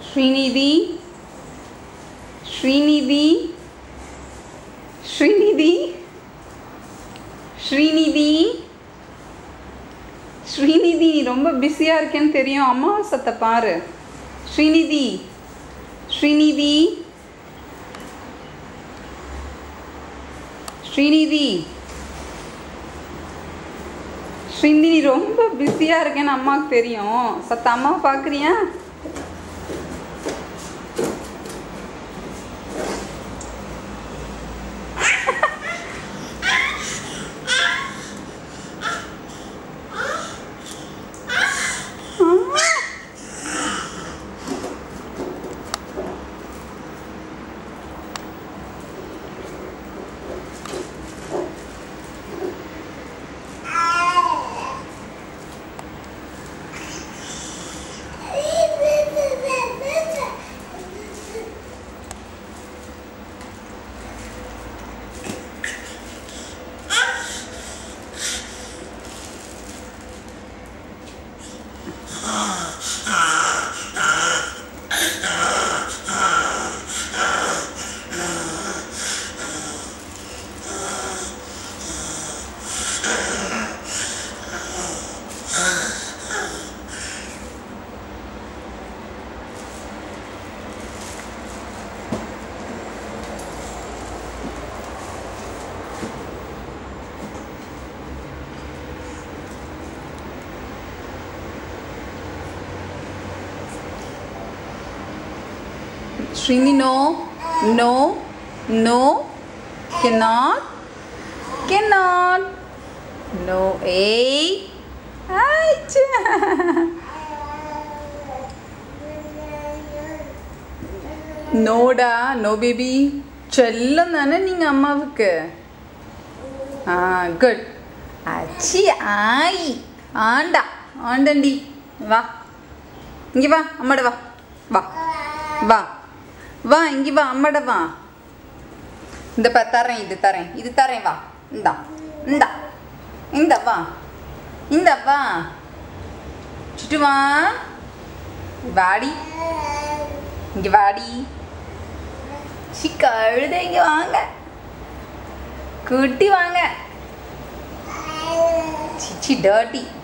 ஸ்ரீநிதி ஸ்ரீநிதி ஸ்ரீநிதி ஸ்ரீநிதி ஸ்ரீநிதி நீ ரொம்ப பிஸியாக இருக்கேன்னு தெரியும் அமாவாசத்தை பாரு ஸ்ரீநிதி ஸ்ரீநிதி ஸ்ரீநிதி ஸ்ரீநிதி ரொம்ப பிஸியாக இருக்கேன்னு அம்மாவுக்கு தெரியும் சத்த அம்மாவை பார்க்குறியா Srini, no, no, no, cannot, cannot, no, hey, ஆச்சா. நோடா நோ பேபி செல்லம் தானே நீங்கள் அம்மாவுக்கு ஆ குட் அச்சி ஆய் ஆண்டா ஆண்டண்டி வா இங்கே வா அம்மாட வா வா வா வா இங்கே வா அம்மாட வா இந்த பா தரேன் இது தரேன் இது தரேன் வா இந்தா இந்தா இந்த வா இந்த வா சுட்டு வா வாடி இங்கே வாடி சி கழுத இங்கே வாங்க குட்டி வாங்க சிச்சி டர்ட்டி